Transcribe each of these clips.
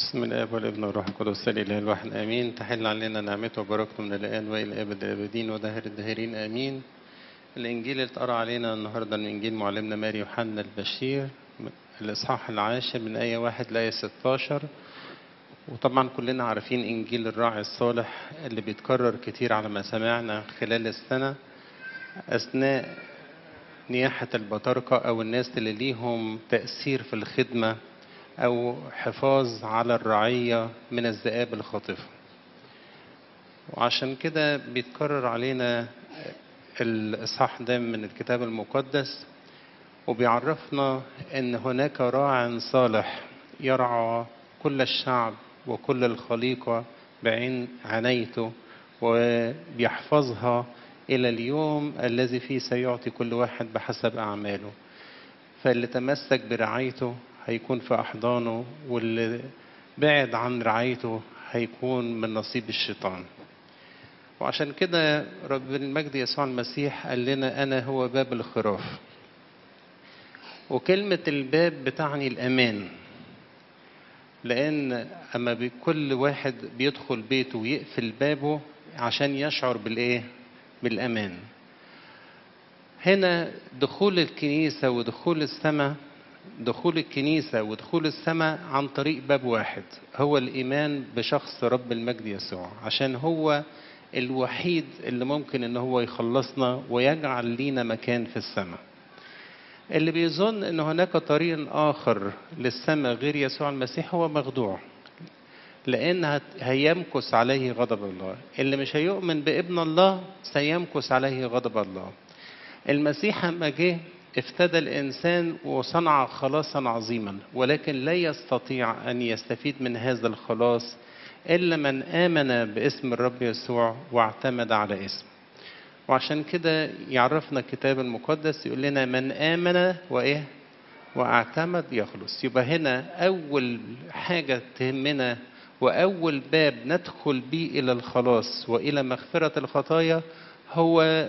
بسم الاب والابن والروح القدس الاله الواحد امين تحل علينا نعمته وبركته من الان والى ابد الابدين ودهر الداهرين امين الانجيل اللي اتقرا علينا النهارده من انجيل معلمنا ماري يوحنا البشير الاصحاح العاشر من ايه واحد لايه 16 وطبعا كلنا عارفين انجيل الراعي الصالح اللي بيتكرر كتير على ما سمعنا خلال السنه اثناء نياحه البطاركه او الناس اللي ليهم تاثير في الخدمه أو حفاظ على الرعية من الذئاب الخاطفة وعشان كده بيتكرر علينا الإصحاح ده من الكتاب المقدس وبيعرفنا أن هناك راع صالح يرعى كل الشعب وكل الخليقة بعين عنايته وبيحفظها إلى اليوم الذي فيه سيعطي كل واحد بحسب أعماله فاللي تمسك برعايته هيكون في أحضانه واللي بعد عن رعايته هيكون من نصيب الشيطان وعشان كده رب المجد يسوع المسيح قال لنا أنا هو باب الخراف وكلمة الباب بتعني الأمان لأن أما كل واحد بيدخل بيته ويقفل بابه عشان يشعر بالإيه؟ بالأمان هنا دخول الكنيسة ودخول السماء دخول الكنيسة ودخول السماء عن طريق باب واحد هو الإيمان بشخص رب المجد يسوع عشان هو الوحيد اللي ممكن ان هو يخلصنا ويجعل لينا مكان في السماء اللي بيظن ان هناك طريق اخر للسماء غير يسوع المسيح هو مخدوع لان هيمكث عليه غضب الله اللي مش هيؤمن بابن الله سيمكث عليه غضب الله المسيح لما جه افتدى الإنسان وصنع خلاصا عظيما ولكن لا يستطيع أن يستفيد من هذا الخلاص إلا من آمن باسم الرب يسوع واعتمد على اسمه وعشان كده يعرفنا الكتاب المقدس يقول لنا من آمن وإيه واعتمد يخلص يبقى هنا أول حاجة تهمنا وأول باب ندخل به إلى الخلاص وإلى مغفرة الخطايا هو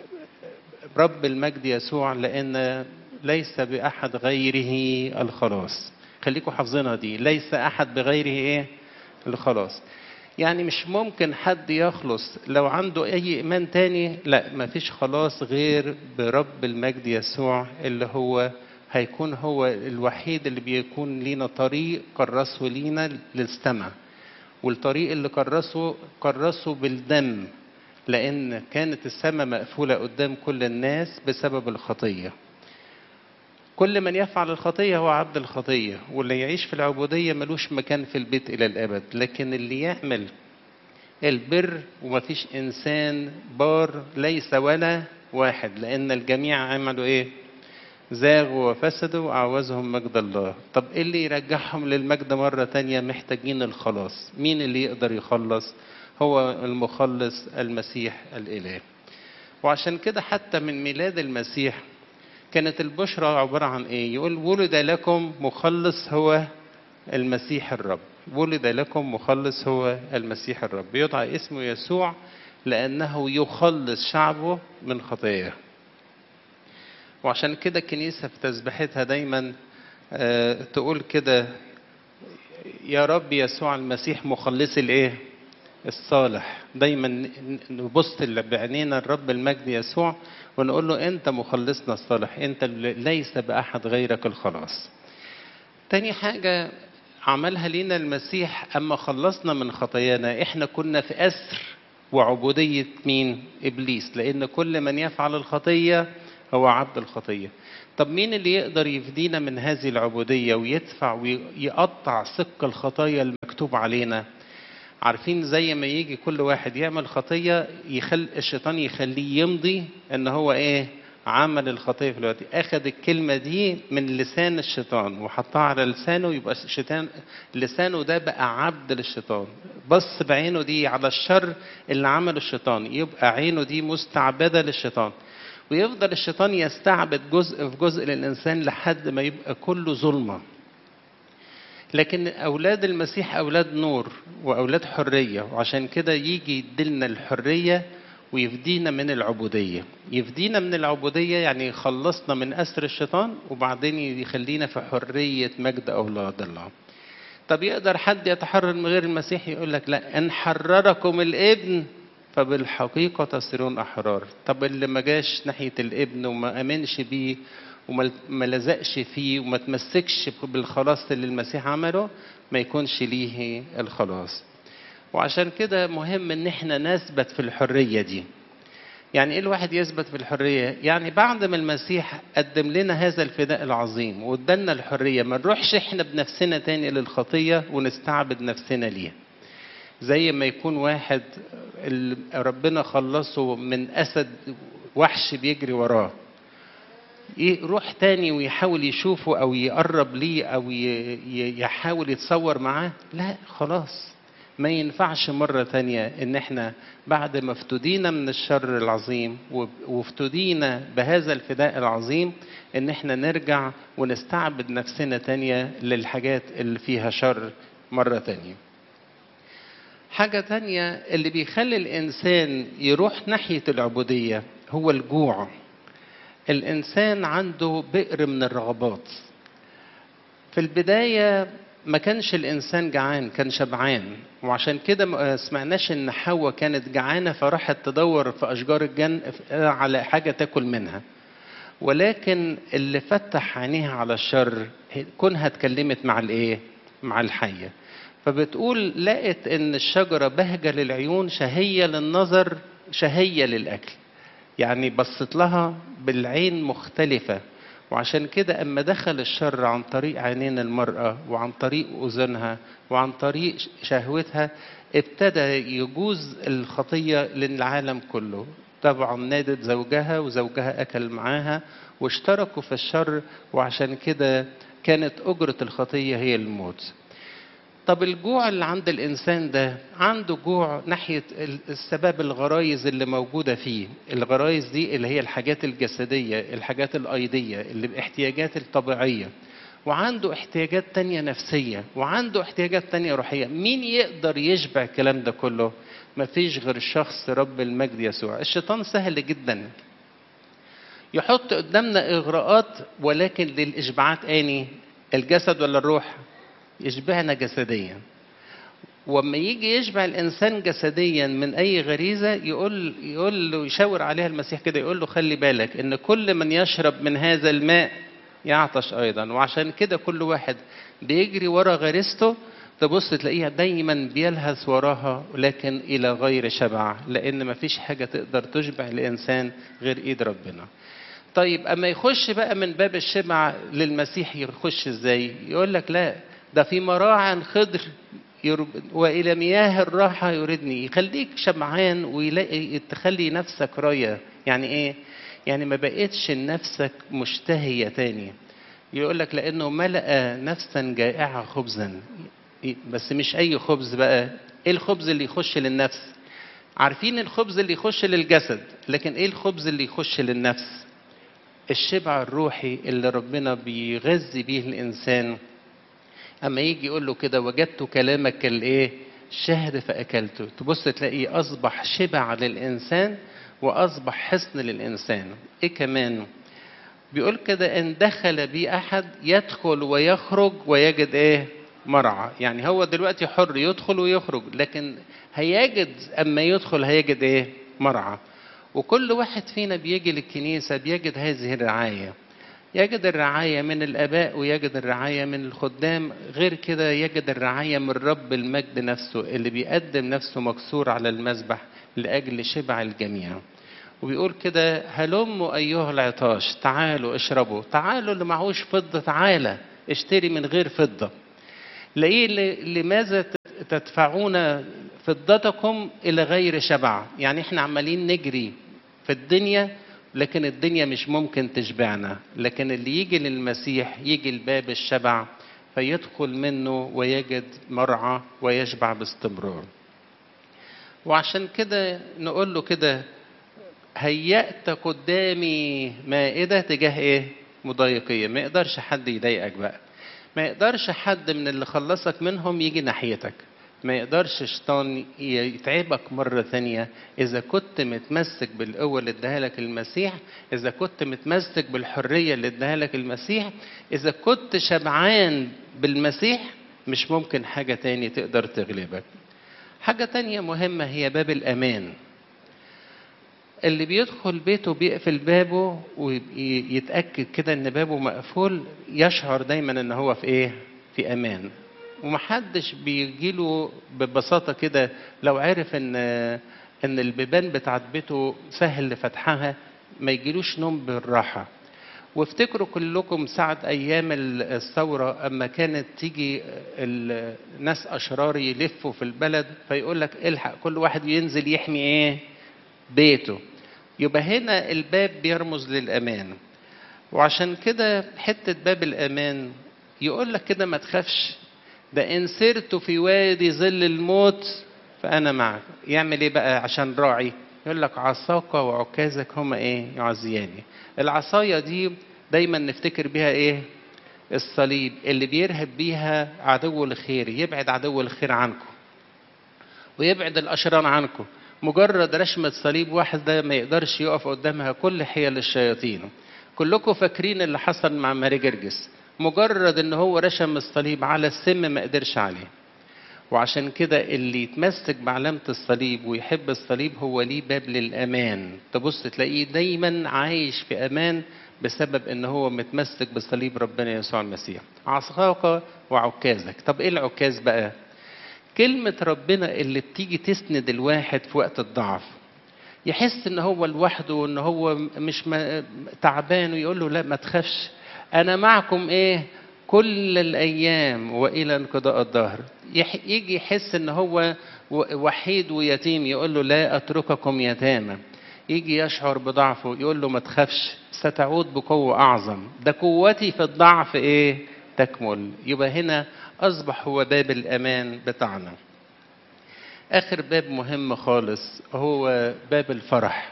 رب المجد يسوع لأن ليس بأحد غيره الخلاص خليكم حافظينها دي ليس أحد بغيره إيه الخلاص يعني مش ممكن حد يخلص لو عنده أي إيمان تاني لا ما فيش خلاص غير برب المجد يسوع اللي هو هيكون هو الوحيد اللي بيكون لينا طريق كرسه لينا للسماء والطريق اللي كرسه كرسه بالدم لأن كانت السماء مقفولة قدام كل الناس بسبب الخطية كل من يفعل الخطية هو عبد الخطية واللي يعيش في العبودية ملوش مكان في البيت إلى الأبد لكن اللي يعمل البر ومفيش إنسان بار ليس ولا واحد لأن الجميع عملوا إيه زاغوا وفسدوا وعوزهم مجد الله طب إيه اللي يرجعهم للمجد مرة تانية محتاجين الخلاص مين اللي يقدر يخلص هو المخلص المسيح الإله وعشان كده حتى من ميلاد المسيح كانت البشرى عبارة عن إيه يقول ولد لكم مخلص هو المسيح الرب ولد لكم مخلص هو المسيح الرب يدعى اسمه يسوع لأنه يخلص شعبه من خطاياه وعشان كده الكنيسة في تسبيحتها دايما تقول كده يا رب يسوع المسيح مخلص الايه الصالح دايما نبص بعينينا الرب المجد يسوع ونقول له انت مخلصنا الصالح انت ليس باحد غيرك الخلاص تاني حاجة عملها لينا المسيح اما خلصنا من خطايانا احنا كنا في اسر وعبودية مين ابليس لان كل من يفعل الخطية هو عبد الخطية طب مين اللي يقدر يفدينا من هذه العبودية ويدفع ويقطع سك الخطايا المكتوب علينا عارفين زي ما يجي كل واحد يعمل خطية يخل الشيطان يخليه يمضي ان هو ايه عمل الخطية في الوقت اخذ الكلمة دي من لسان الشيطان وحطها على لسانه يبقى الشيطان لسانه ده بقى عبد للشيطان بص بعينه دي على الشر اللي عمله الشيطان يبقى عينه دي مستعبدة للشيطان ويفضل الشيطان يستعبد جزء في جزء للإنسان لحد ما يبقى كله ظلمة لكن أولاد المسيح أولاد نور وأولاد حرية وعشان كده يجي يديلنا الحرية ويفدينا من العبودية يفدينا من العبودية يعني يخلصنا من أسر الشيطان وبعدين يخلينا في حرية مجد أولاد الله طب يقدر حد يتحرر من غير المسيح يقول لك لا ان حرركم الابن فبالحقيقة تصيرون أحرار طب اللي ما جاش ناحية الابن وما أمنش بيه وما ما لزقش فيه وما تمسكش بالخلاص اللي المسيح عمله ما يكونش ليه الخلاص وعشان كده مهم ان احنا نثبت في الحرية دي يعني ايه الواحد يثبت في الحرية يعني بعد ما المسيح قدم لنا هذا الفداء العظيم وادالنا الحرية ما نروحش احنا بنفسنا تاني للخطية ونستعبد نفسنا ليها زي ما يكون واحد ربنا خلصه من اسد وحش بيجري وراه يروح تاني ويحاول يشوفه او يقرب ليه او يحاول يتصور معاه لا خلاص ما ينفعش مرة تانية ان احنا بعد ما افتدينا من الشر العظيم وافتدينا بهذا الفداء العظيم ان احنا نرجع ونستعبد نفسنا تانية للحاجات اللي فيها شر مرة تانية حاجة تانية اللي بيخلي الإنسان يروح ناحية العبودية هو الجوع الإنسان عنده بئر من الرغبات في البداية ما كانش الإنسان جعان كان شبعان وعشان كده ما سمعناش إن حواء كانت جعانة فراحت تدور في أشجار الجنة على حاجة تاكل منها ولكن اللي فتح عينيها على الشر كونها اتكلمت مع الإيه؟ مع الحية فبتقول لقت ان الشجرة بهجة للعيون شهية للنظر شهية للأكل يعني بصت لها بالعين مختلفة وعشان كده أما دخل الشر عن طريق عينين المرأة وعن طريق أذنها وعن طريق شهوتها ابتدى يجوز الخطية للعالم كله طبعا نادت زوجها وزوجها أكل معاها واشتركوا في الشر وعشان كده كانت أجرة الخطية هي الموت طب الجوع اللي عند الإنسان ده عنده جوع ناحية السبب الغرايز اللي موجودة فيه الغرايز دي اللي هي الحاجات الجسدية الحاجات الأيدية اللي باحتياجات الطبيعية وعنده احتياجات تانية نفسية وعنده احتياجات تانية روحية مين يقدر يشبع الكلام ده كله مفيش غير الشخص رب المجد يسوع الشيطان سهل جدا يحط قدامنا إغراءات ولكن للإشباعات آني الجسد ولا الروح يشبعنا جسديا وما يجي يشبع الانسان جسديا من اي غريزه يقول يقول له يشاور عليها المسيح كده يقول له خلي بالك ان كل من يشرب من هذا الماء يعطش ايضا وعشان كده كل واحد بيجري ورا غريزته تبص تلاقيها دايما بيلهث وراها لكن الى غير شبع لان ما فيش حاجه تقدر تشبع الانسان غير ايد ربنا طيب اما يخش بقى من باب الشبع للمسيح يخش ازاي يقول لك لا ده في مراعى خضر يرب... والى مياه الراحه يردني يخليك شبعان ويلاقي تخلي نفسك رايه يعني ايه يعني ما بقتش نفسك مشتهيه تاني يقول لك لانه ملأ نفسا جائعه خبزا بس مش اي خبز بقى ايه الخبز اللي يخش للنفس عارفين الخبز اللي يخش للجسد لكن ايه الخبز اللي يخش للنفس الشبع الروحي اللي ربنا بيغذي بيه الانسان اما يجي يقول له كده وجدت كلامك كالايه شهد فاكلته تبص تلاقيه اصبح شبع للانسان واصبح حصن للانسان ايه كمان بيقول كده ان دخل بي احد يدخل ويخرج ويجد ايه مرعى يعني هو دلوقتي حر يدخل ويخرج لكن هيجد اما يدخل هيجد ايه مرعى وكل واحد فينا بيجي للكنيسه بيجد هذه الرعايه يجد الرعاية من الآباء ويجد الرعاية من الخدام غير كده يجد الرعاية من رب المجد نفسه اللي بيقدم نفسه مكسور على المذبح لأجل شبع الجميع وبيقول كده هلموا أيها العطاش تعالوا اشربوا تعالوا اللي معهوش فضة تعالى اشتري من غير فضة لإيه لماذا تدفعون فضتكم إلى غير شبع يعني احنا عمالين نجري في الدنيا لكن الدنيا مش ممكن تشبعنا لكن اللي يجي للمسيح يجي لباب الشبع فيدخل منه ويجد مرعى ويشبع باستمرار وعشان كده نقول له كده هيأت قدامي مائدة تجاه ايه مضايقية ما يقدرش حد يضايقك بقى ما يقدرش حد من اللي خلصك منهم يجي ناحيتك ما يقدرش الشيطان يتعبك مرة ثانية إذا كنت متمسك بالقوة اللي اداها لك المسيح إذا كنت متمسك بالحرية اللي اداها لك المسيح إذا كنت شبعان بالمسيح مش ممكن حاجة تاني تقدر تغلبك حاجة تانية مهمة هي باب الأمان اللي بيدخل بيته بيقفل بابه ويتأكد كده ان بابه مقفول يشعر دايما ان هو في ايه في امان ومحدش بيجيله ببساطة كده لو عرف ان ان البيبان بتاعت بيته سهل فتحها ما يجيلوش نوم بالراحة وافتكروا كلكم ساعة أيام الثورة أما كانت تيجي الناس أشرار يلفوا في البلد فيقول لك الحق كل واحد ينزل يحمي إيه؟ بيته. يبقى هنا الباب بيرمز للأمان. وعشان كده حتة باب الأمان يقول لك كده ما تخافش ده إن سرت في وادي ظل الموت فأنا معك. يعمل إيه بقى عشان راعي؟ يقول لك عصاك وعكازك هما ايه يعزياني العصاية دي دايما نفتكر بيها ايه الصليب اللي بيرهب بيها عدو الخير يبعد عدو الخير عنكم ويبعد الاشرار عنكم مجرد رشمة صليب واحد ده ما يقدرش يقف قدامها كل حيل الشياطين كلكم فاكرين اللي حصل مع ماري جرجس مجرد ان هو رشم الصليب على السم ما قدرش عليه وعشان كده اللي يتمسك بعلامة الصليب ويحب الصليب هو ليه باب للأمان تبص تلاقيه دايما عايش في أمان بسبب ان هو متمسك بصليب ربنا يسوع المسيح عصاك وعكازك طب ايه العكاز بقى كلمة ربنا اللي بتيجي تسند الواحد في وقت الضعف يحس ان هو لوحده وان هو مش تعبان ويقول له لا ما تخافش انا معكم ايه كل الايام والى انقضاء الدهر يجي يحس ان هو وحيد ويتيم يقول له لا اترككم يتامى يجي يشعر بضعفه يقول له ما تخافش ستعود بقوة أعظم ده قوتي في الضعف إيه تكمل يبقى هنا أصبح هو باب الأمان بتاعنا آخر باب مهم خالص هو باب الفرح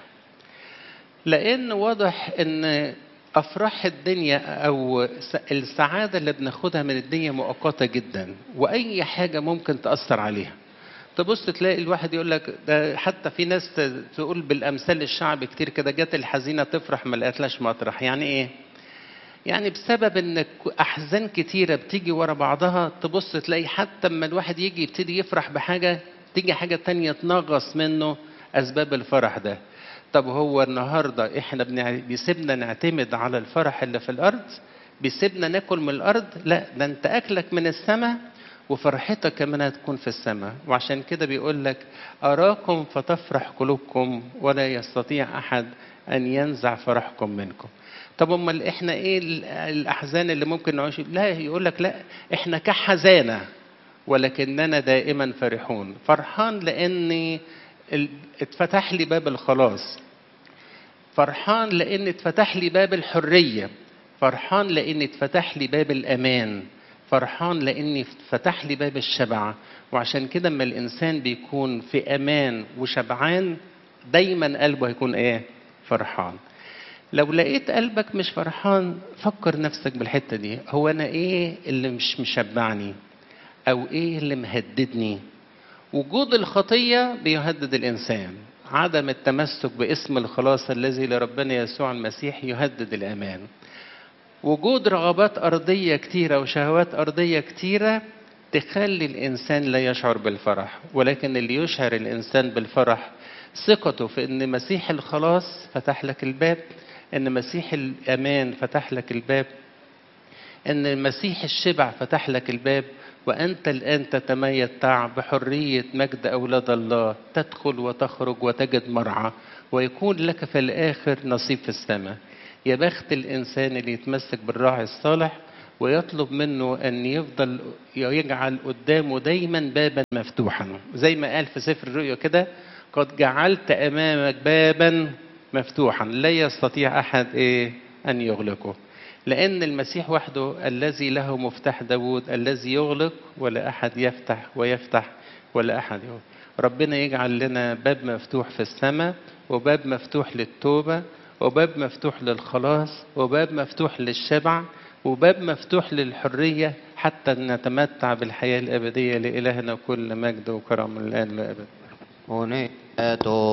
لأن واضح إن أفراح الدنيا أو السعادة اللي بناخدها من الدنيا مؤقتة جدا وأي حاجة ممكن تأثر عليها تبص تلاقي الواحد يقول لك ده حتى في ناس تقول بالامثال الشعب كتير كده جت الحزينه تفرح ما لقيتلاش مطرح يعني ايه يعني بسبب ان احزان كتيره بتيجي ورا بعضها تبص تلاقي حتى اما الواحد يجي يبتدي يفرح بحاجه تيجي حاجه تانية تنغص منه اسباب الفرح ده طب هو النهارده احنا بيسيبنا نعتمد على الفرح اللي في الارض بيسيبنا ناكل من الارض لا ده انت اكلك من السماء وفرحتك كمان هتكون في السماء وعشان كده بيقول لك أراكم فتفرح قلوبكم ولا يستطيع أحد أن ينزع فرحكم منكم طب امال احنا ايه الاحزان اللي ممكن نعيش لا يقول لك لا احنا كحزانه ولكننا دائما فرحون فرحان لاني اتفتح لي باب الخلاص فرحان لان اتفتح لي باب الحريه فرحان لان اتفتح لي باب الامان فرحان لاني فتح لي باب الشبع وعشان كده اما الانسان بيكون في امان وشبعان دايما قلبه هيكون ايه فرحان لو لقيت قلبك مش فرحان فكر نفسك بالحته دي هو انا ايه اللي مش مشبعني او ايه اللي مهددني وجود الخطيه بيهدد الانسان عدم التمسك باسم الخلاص الذي لربنا يسوع المسيح يهدد الامان وجود رغبات أرضية كتيرة وشهوات أرضية كتيرة تخلي الإنسان لا يشعر بالفرح ولكن اللي يشعر الإنسان بالفرح ثقته في أن مسيح الخلاص فتح لك الباب أن مسيح الأمان فتح لك الباب أن مسيح الشبع فتح لك الباب وأنت الآن تتميتع بحرية مجد أولاد الله تدخل وتخرج وتجد مرعى ويكون لك في الآخر نصيب في السماء يا بخت الإنسان اللي يتمسك بالراعي الصالح ويطلب منه أن يفضل يجعل قدامه دايما بابا مفتوحا زي ما قال في سفر الرؤيا كده قد جعلت أمامك بابا مفتوحا لا يستطيع أحد إيه أن يغلقه لأن المسيح وحده الذي له مفتاح داود الذي يغلق ولا أحد يفتح ويفتح ولا أحد يغلق ربنا يجعل لنا باب مفتوح في السماء وباب مفتوح للتوبة وباب مفتوح للخلاص وباب مفتوح للشبع وباب مفتوح للحرية حتى نتمتع بالحياة الأبدية لإلهنا كل مجد وكرم الآن لأبد هناك